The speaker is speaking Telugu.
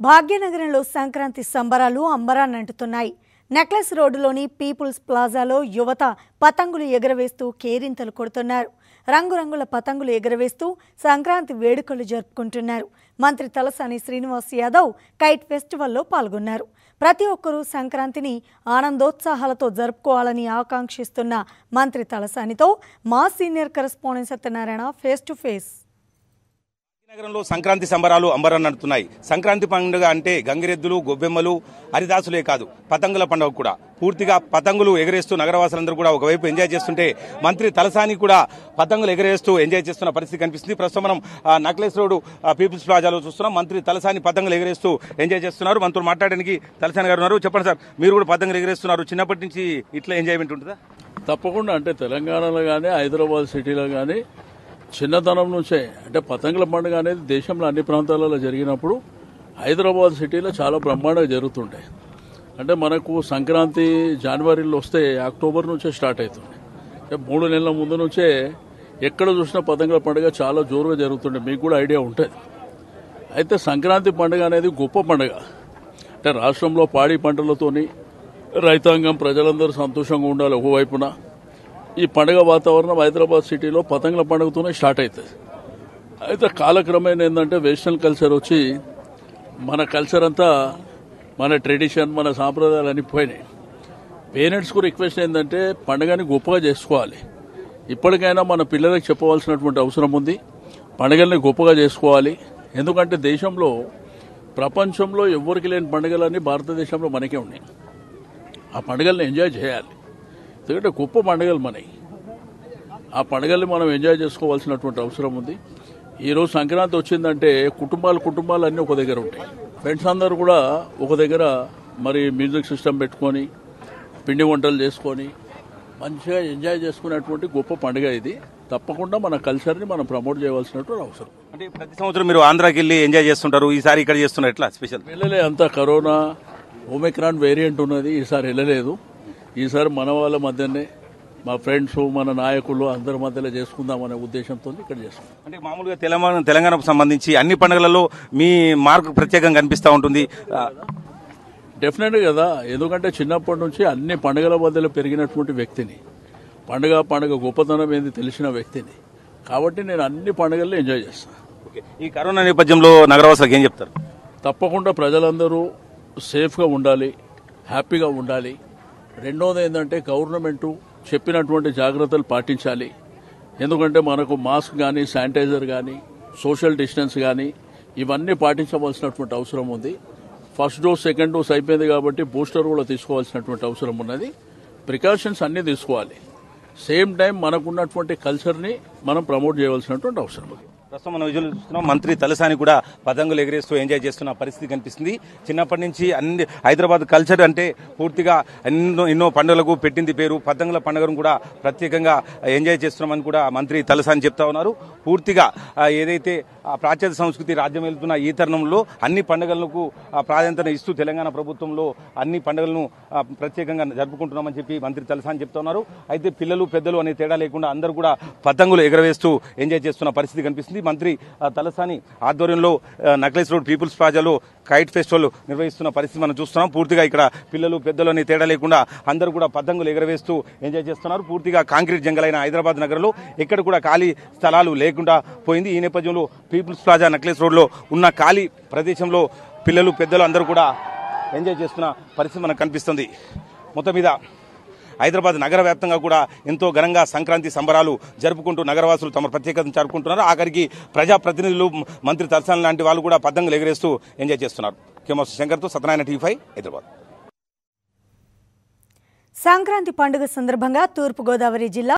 భాగ్యనగరంలో సంక్రాంతి సంబరాలు అంబరాన్నంటుతున్నాయి నెక్లెస్ రోడ్డులోని పీపుల్స్ ప్లాజాలో యువత పతంగులు ఎగరవేస్తూ కేరింతలు కొడుతున్నారు రంగురంగుల పతంగులు ఎగరవేస్తూ సంక్రాంతి వేడుకలు జరుపుకుంటున్నారు మంత్రి తలసాని శ్రీనివాస్ యాదవ్ కైట్ ఫెస్టివల్లో పాల్గొన్నారు ప్రతి ఒక్కరూ సంక్రాంతిని ఆనందోత్సాహాలతో జరుపుకోవాలని ఆకాంక్షిస్తున్న మంత్రి తలసానితో మా senior correspondent Satyanarayana face to face నగరంలో సంక్రాంతి సంబరాలు అంబరం నడుతున్నాయి సంక్రాంతి పండుగ అంటే గంగిరెద్దులు గొబ్బెమ్మలు హరిదాసులే కాదు పతంగుల పండుగ కూడా పూర్తిగా పతంగులు ఎగరేస్తూ నగరవాసులందరూ కూడా ఒకవైపు ఎంజాయ్ చేస్తుంటే మంత్రి తలసాని కూడా పతంగులు ఎగరేస్తూ ఎంజాయ్ చేస్తున్న పరిస్థితి కనిపిస్తుంది ప్రస్తుతం మనం ఆ, నక్లెస్ రోడ్ ఆ, పీపుల్స్ ప్లాజాలో చూస్తున్నాం మంత్రి తలసాని పతంగులు ఎగరేస్తూ ఎంజాయ్ చేస్తున్నారు మనతో మాట్లాడడానికి తలసాని గారు ఉన్నారు చెప్పండి సార్ మీరు కూడా పతంగులు ఎగరేస్తున్నారు చిన్నప్పటి నుంచి ఇట్లా ఎంజాయ్మెంట్ ఉంటుందా తప్పకుండా అంటే తెలంగాణలో కానీ హైదరాబాద్ సిటీలో కానీ చిన్నతనం నుంచే అంటే పతంగుల పండుగ అనేది దేశంలో అన్ని ప్రాంతాలలో జరిగినప్పుడు హైదరాబాద్ సిటీలో చాలా బ్రహ్మాండంగా జరుగుతుండే అంటే మనకు సంక్రాంతి జనవరిలో వస్తే అక్టోబర్ నుంచే స్టార్ట్ అవుతుంది అంటే మూడు నెలల ముందు నుంచే ఎక్కడ చూసినా పతంగుల పండుగ చాలా జోరుగా జరుగుతుండే మీకు కూడా ఐడియా ఉంటుంది అయితే సంక్రాంతి పండుగ అనేది గొప్ప పండుగ అంటే రాష్ట్రంలో పాడి పంటలతోని రైతాంగం ప్రజలందరూ సంతోషంగా ఉండాలి ఒకవైపున ఈ పండుగ వాతావరణం హైదరాబాద్ సిటీలో పతంగుల పండుగతోనే స్టార్ట్ అవుతుంది అయితే కాలక్రమేణా ఏంటంటే వెస్ట్రన్ కల్చర్ వచ్చి మన కల్చర్ అంతా మన ట్రెడిషన్ మన సాంప్రదాయాలు అన్ని పోయినాయి పేరెంట్స్కు రిక్వెస్ట్ ఏంటంటే పండుగని గొప్పగా చేసుకోవాలి ఇప్పటికైనా మన పిల్లలకు చెప్పవలసినటువంటి అవసరం ఉంది పండుగల్ని గొప్పగా చేసుకోవాలి ఎందుకంటే దేశంలో ప్రపంచంలో ఎవరికి లేని పండుగలన్నీ భారతదేశంలో మనకే ఉన్నాయి ఆ పండుగల్ని ఎంజాయ్ చేయాలి ఎందుకంటే గొప్ప పండుగలు మనవి ఆ పండుగల్ని మనం ఎంజాయ్ చేసుకోవాల్సినటువంటి అవసరం ఉంది ఈరోజు సంక్రాంతి వచ్చిందంటే కుటుంబాలు కుటుంబాలు అన్నీ ఒక దగ్గర ఉంటాయి ఫ్రెండ్స్ అందరూ కూడా ఒక దగ్గర మరి మ్యూజిక్ సిస్టమ్ పెట్టుకొని పిండి వంటలు చేసుకొని మంచిగా ఎంజాయ్ చేసుకునేటువంటి గొప్ప పండుగ ఇది తప్పకుండా మన కల్చర్ని మనం ప్రమోట్ చేయవలసినటువంటి అవసరం అంటే ప్రతి సంవత్సరం మీరు ఆంధ్రాకి వెళ్ళి ఎంజాయ్ చేస్తుంటారు ఈసారి ఇక్కడ చేస్తున్నారు ఎట్లా స్పెషల్ వెళ్ళలే అంతా కరోనా ఒమిక్రాన్ వేరియంట్ ఉన్నది ఈసారి వెళ్ళలేదు ఈసారి మన వాళ్ళ మధ్యనే మా ఫ్రెండ్స్ మన నాయకులు అందరి మధ్యలో చేసుకుందామనే ఉద్దేశంతో ఇక్కడ చేసుకుందాం అంటే మామూలుగా తెలంగాణ తెలంగాణకు సంబంధించి అన్ని పండుగలలో మీ మార్క్ ప్రత్యేకంగా కనిపిస్తూ ఉంటుంది ఆ, డెఫినెట్ కదా ఎందుకంటే చిన్నప్పటి నుంచి అన్ని పండుగల మధ్యలో పెరిగినటువంటి వ్యక్తిని పండుగ పండుగ గొప్పతనం ఏంది తెలిసిన వ్యక్తిని కాబట్టి నేను అన్ని పండుగల్లో ఎంజాయ్ చేస్తాను ఓకే. ఈ కరోనా నేపథ్యంలో నగరవాసులకు ఏం చెప్తారు తప్పకుండా ప్రజలందరూ సేఫ్గా ఉండాలి హ్యాపీగా ఉండాలి రెండోది ఏంటంటే గవర్నమెంట్ చెప్పినటువంటి జాగ్రత్తలు పాటించాలి ఎందుకంటే మనకు మాస్క్ కానీ శానిటైజర్ కానీ సోషల్ డిస్టెన్స్ కానీ ఇవన్నీ పాటించవలసినటువంటి అవసరం ఉంది ఫస్ట్ డోస్ సెకండ్ డోస్ అయిపోయింది కాబట్టి బూస్టర్ కూడా తీసుకోవాల్సినటువంటి అవసరం ఉన్నది ప్రికాషన్స్ అన్నీ తీసుకోవాలి సేమ్ టైం మనకున్నటువంటి కల్చర్ని మనం ప్రమోట్ చేయవలసినటువంటి అవసరం ఉంది ప్రస్తుతం మనం విజువల్ చూస్తున్నాం మంత్రి తలసాని కూడా పతంగులు ఎగరేస్తూ ఎంజాయ్ చేస్తున్న పరిస్థితి కనిపిస్తుంది చిన్నప్పటి నుంచి అన్ని హైదరాబాద్ కల్చర్ అంటే పూర్తిగా ఎన్నో ఎన్నో పండుగలకు పెట్టింది పేరు పతంగుల పండుగను కూడా ప్రత్యేకంగా ఎంజాయ్ చేస్తున్నామని కూడా మంత్రి తలసాని చెప్తా ఉన్నారు పూర్తిగా ఆ, ఏదైతే ఆ ప్రాచ్యాత సంస్కృతి రాజ్యం వెళ్తున్న ఈ తరుణంలో అన్ని పండుగలకు ఆ, ప్రాధాన్యత ఇస్తూ తెలంగాణ ప్రభుత్వంలో అన్ని పండుగలను ఆ, ప్రత్యేకంగా జరుపుకుంటున్నామని చెప్పి మంత్రి తలసాని చెప్తా ఉన్నారు అయితే పిల్లలు పెద్దలు అనే తేడా లేకుండా అందరూ కూడా పతంగులు ఎగరవేస్తూ ఎంజాయ్ చేస్తున్న పరిస్థితి కనిపిస్తుంది మంత్రి ఆ, తలసాని ఆధ్వర్యంలో ఆ, నక్లెస్ రోడ్ పీపుల్స్ ప్లాజాలో కైట్ ఫెస్టివల్ నిర్వహిస్తున్న పరిస్థితి మనం చూస్తున్నాం పూర్తిగా ఇక్కడ పిల్లలు పెద్దలు అనే తేడా లేకుండా అందరూ కూడా పతంగులు ఎగరవేస్తూ ఎంజాయ్ చేస్తున్నారు పూర్తిగా కాంక్రీట్ జంగల్ అయిన హైదరాబాద్ నగరంలో ఎక్కడ కూడా ఖాళీ స్థలాలు లేకుండా పోయింది ఈ నేపథ్యంలో పీపుల్స్ ప్లాజా నక్లెస్ రోడ్లో ఉన్న ఖాళీ ప్రదేశంలో పిల్లలు పెద్దలు అందరూ కూడా ఎంజాయ్ చేస్తున్న పరిస్థితి మనకు కనిపిస్తుంది మొత్తం మీద హైదరాబాద్ నగర వ్యాప్తంగా కూడా ఎంతో ఘనంగా సంక్రాంతి సంబరాలు జరుపుకుంటూ నగరవాసులు తమ ప్రత్యేకతను జరుపుకుంటున్నారు ఆఖరికి ప్రజాప్రతినిధులు మంత్రి తలసాని లాంటి వాళ్ళు కూడా పతంగులు ఎగరేస్తూ ఎంజాయ్ చేస్తున్నారు కెమోస్ శంకర్తో సత్యనారాయణ టీవీ ఫైవ్ హైదరాబాద్ సంక్రాంతి పండుగ సందర్భంగా తూర్పుగోదావరి జిల్లా